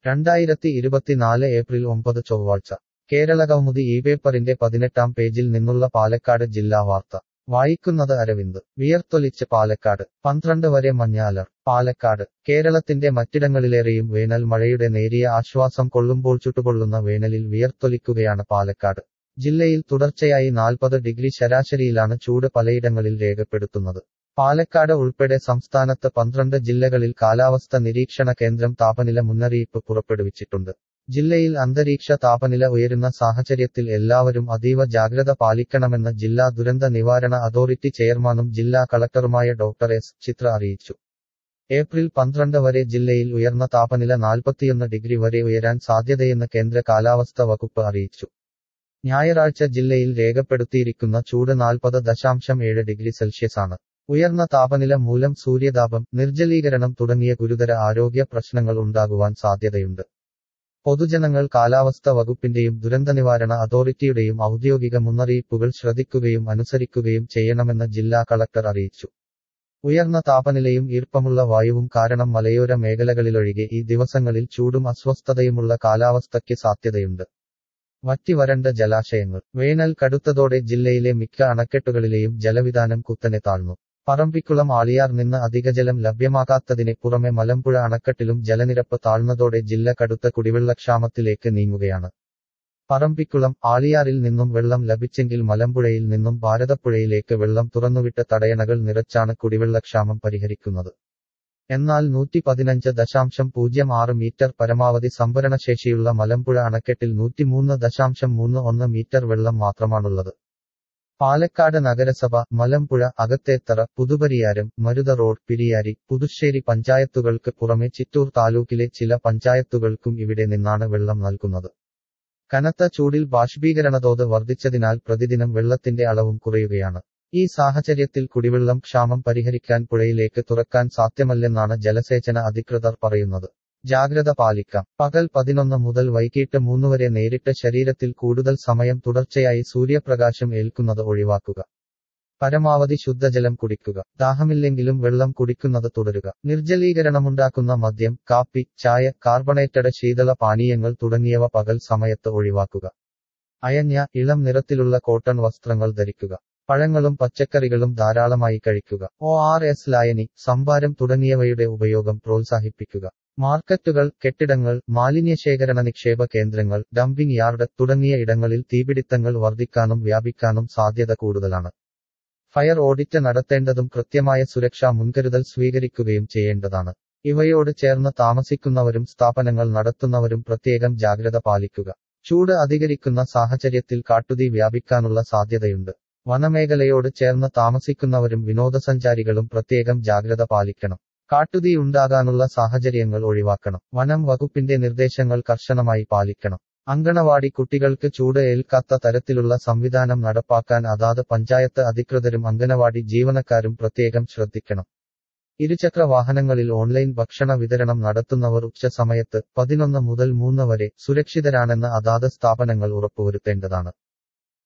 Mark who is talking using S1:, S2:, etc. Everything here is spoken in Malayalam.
S1: രണ്ടായിരത്തി ഇരുപത്തിനാല് ഏപ്രിൽ ഒമ്പത് ചൊവ്വാഴ്ച കേരളകൗമുദി ഈ പേപ്പറിന്റെ പതിനെട്ടാം പേജിൽ നിന്നുള്ള പാലക്കാട് ജില്ലാ വാർത്ത വായിക്കുന്നത് അരവിന്ദ് വിയർത്തൊലിച്ച് പാലക്കാട് പന്ത്രണ്ട് വരെ മഞ്ഞ അലർ പാലക്കാട് കേരളത്തിന്റെ മറ്റിടങ്ങളിലേറെയും വേനൽ മഴയുടെ നേരിയ ആശ്വാസം കൊള്ളുമ്പോൾ ചുട്ടുകൊള്ളുന്ന വേനലിൽ വിയർത്തൊലിക്കുകയാണ് പാലക്കാട് ജില്ലയിൽ തുടർച്ചയായി നാൽപ്പത് ഡിഗ്രി ശരാശരിയിലാണ് ചൂട് പലയിടങ്ങളിൽ രേഖപ്പെടുത്തുന്നത് പാലക്കാട് ഉൾപ്പെടെ സംസ്ഥാനത്ത് പന്ത്രണ്ട് ജില്ലകളിൽ കാലാവസ്ഥ നിരീക്ഷണ കേന്ദ്രം താപനില മുന്നറിയിപ്പ് പുറപ്പെടുവിച്ചിട്ടുണ്ട് ജില്ലയിൽ അന്തരീക്ഷ താപനില ഉയരുന്ന സാഹചര്യത്തിൽ എല്ലാവരും അതീവ ജാഗ്രത പാലിക്കണമെന്ന് ജില്ലാ ദുരന്ത നിവാരണ അതോറിറ്റി ചെയർമാനും ജില്ലാ കളക്ടറുമായ ഡോക്ടർ എസ് ചിത്ര അറിയിച്ചു ഏപ്രിൽ പന്ത്രണ്ട് വരെ ജില്ലയിൽ ഉയർന്ന താപനില നാൽപ്പത്തിയൊന്ന് ഡിഗ്രി വരെ ഉയരാൻ സാധ്യതയെന്ന് കേന്ദ്ര കാലാവസ്ഥ വകുപ്പ് അറിയിച്ചു ഞായറാഴ്ച ജില്ലയിൽ രേഖപ്പെടുത്തിയിരിക്കുന്ന ചൂട് നാൽപ്പത് ദശാംശം ഏഴ് ഡിഗ്രി സെൽഷ്യസാണ് ഉയർന്ന താപനില മൂലം സൂര്യതാപം നിർജ്ജലീകരണം തുടങ്ങിയ ഗുരുതര ആരോഗ്യ പ്രശ്നങ്ങൾ ഉണ്ടാകുവാൻ സാധ്യതയുണ്ട് പൊതുജനങ്ങൾ കാലാവസ്ഥ വകുപ്പിന്റെയും ദുരന്തനിവാരണ അതോറിറ്റിയുടെയും ഔദ്യോഗിക മുന്നറിയിപ്പുകൾ ശ്രദ്ധിക്കുകയും അനുസരിക്കുകയും ചെയ്യണമെന്ന് ജില്ലാ കളക്ടർ അറിയിച്ചു ഉയർന്ന താപനിലയും ഈർപ്പമുള്ള വായുവും കാരണം മലയോര മേഖലകളിലൊഴികെ ഈ ദിവസങ്ങളിൽ ചൂടും അസ്വസ്ഥതയുമുള്ള കാലാവസ്ഥയ്ക്ക് സാധ്യതയുണ്ട് വറ്റിവരണ്ട ജലാശയങ്ങൾ വേനൽ കടുത്തതോടെ ജില്ലയിലെ മിക്ക അണക്കെട്ടുകളിലെയും ജലവിധാനം കുത്തനെ താഴ്ന്നു പറമ്പിക്കുളം ആളിയാർ നിന്ന് അധികജലം ലഭ്യമാകാത്തതിനെ പുറമെ മലമ്പുഴ അണക്കെട്ടിലും ജലനിരപ്പ് താഴ്ന്നതോടെ ജില്ല കടുത്ത കുടിവെള്ളക്ഷാമത്തിലേക്ക് നീങ്ങുകയാണ് പറമ്പിക്കുളം ആളിയാറിൽ നിന്നും വെള്ളം ലഭിച്ചെങ്കിൽ മലമ്പുഴയിൽ നിന്നും ഭാരതപ്പുഴയിലേക്ക് വെള്ളം തുറന്നുവിട്ട തടയണകൾ നിറച്ചാണ് കുടിവെള്ളക്ഷാമം പരിഹരിക്കുന്നത് എന്നാൽ നൂറ്റി പതിനഞ്ച് ദശാംശം പൂജ്യം ആറ് മീറ്റർ പരമാവധി സംഭരണശേഷിയുള്ള മലമ്പുഴ അണക്കെട്ടിൽ നൂറ്റിമൂന്ന് ദശാംശം മൂന്ന് ഒന്ന് മീറ്റർ വെള്ളം മാത്രമാണുള്ളത് പാലക്കാട് നഗരസഭ മലമ്പുഴ അകത്തേത്തറ പുതുപരിയാരം മരുത റോഡ് പിരിയാരി പുതുശ്ശേരി പഞ്ചായത്തുകൾക്ക് പുറമെ ചിറ്റൂർ താലൂക്കിലെ ചില പഞ്ചായത്തുകൾക്കും ഇവിടെ നിന്നാണ് വെള്ളം നൽകുന്നത് കനത്ത ചൂടിൽ ബാഷ്പീകരണതോത് വർദ്ധിച്ചതിനാൽ പ്രതിദിനം വെള്ളത്തിന്റെ അളവും കുറയുകയാണ് ഈ സാഹചര്യത്തിൽ കുടിവെള്ളം ക്ഷാമം പരിഹരിക്കാൻ പുഴയിലേക്ക് തുറക്കാൻ സാധ്യമല്ലെന്നാണ് ജലസേചന അധികൃതർ പറയുന്നത് ജാഗ്രത പാലിക്കാം പകൽ പതിനൊന്ന് മുതൽ വൈകിട്ട് മൂന്ന് വരെ നേരിട്ട് ശരീരത്തിൽ കൂടുതൽ സമയം തുടർച്ചയായി സൂര്യപ്രകാശം ഏൽക്കുന്നത് ഒഴിവാക്കുക പരമാവധി ശുദ്ധജലം കുടിക്കുക ദാഹമില്ലെങ്കിലും വെള്ളം കുടിക്കുന്നത് തുടരുക നിർജ്ജലീകരണമുണ്ടാക്കുന്ന മദ്യം കാപ്പി ചായ കാർബണേറ്റഡ് ശീതള പാനീയങ്ങൾ തുടങ്ങിയവ പകൽ സമയത്ത് ഒഴിവാക്കുക അയഞ്ഞ ഇളം നിറത്തിലുള്ള കോട്ടൺ വസ്ത്രങ്ങൾ ധരിക്കുക പഴങ്ങളും പച്ചക്കറികളും ധാരാളമായി കഴിക്കുക ഒ ആർ എസ് ലായനി സംഭാരം തുടങ്ങിയവയുടെ ഉപയോഗം പ്രോത്സാഹിപ്പിക്കുക മാർക്കറ്റുകൾ കെട്ടിടങ്ങൾ മാലിന്യശേഖരണ നിക്ഷേപ കേന്ദ്രങ്ങൾ ഡംപിംഗ് യാർഡ് തുടങ്ങിയ ഇടങ്ങളിൽ തീപിടിത്തങ്ങൾ വർദ്ധിക്കാനും വ്യാപിക്കാനും സാധ്യത കൂടുതലാണ് ഫയർ ഓഡിറ്റ് നടത്തേണ്ടതും കൃത്യമായ സുരക്ഷാ മുൻകരുതൽ സ്വീകരിക്കുകയും ചെയ്യേണ്ടതാണ് ഇവയോട് ചേർന്ന് താമസിക്കുന്നവരും സ്ഥാപനങ്ങൾ നടത്തുന്നവരും പ്രത്യേകം ജാഗ്രത പാലിക്കുക ചൂട് അധികരിക്കുന്ന സാഹചര്യത്തിൽ കാട്ടുതീ വ്യാപിക്കാനുള്ള സാധ്യതയുണ്ട് വനമേഖലയോട് ചേർന്ന് താമസിക്കുന്നവരും വിനോദസഞ്ചാരികളും പ്രത്യേകം ജാഗ്രത പാലിക്കണം കാട്ടുതീ ഉണ്ടാകാനുള്ള സാഹചര്യങ്ങൾ ഒഴിവാക്കണം വനം വകുപ്പിന്റെ നിർദ്ദേശങ്ങൾ കർശനമായി പാലിക്കണം അങ്കണവാടി കുട്ടികൾക്ക് ചൂട് ഏൽക്കാത്ത തരത്തിലുള്ള സംവിധാനം നടപ്പാക്കാൻ അതാത് പഞ്ചായത്ത് അധികൃതരും അങ്കണവാടി ജീവനക്കാരും പ്രത്യേകം ശ്രദ്ധിക്കണം ഇരുചക്ര വാഹനങ്ങളിൽ ഓൺലൈൻ ഭക്ഷണ വിതരണം നടത്തുന്നവർ ഉച്ചസമയത്ത് പതിനൊന്ന് മുതൽ മൂന്ന് വരെ സുരക്ഷിതരാണെന്ന് അതാത് സ്ഥാപനങ്ങൾ ഉറപ്പുവരുത്തേണ്ടതാണ്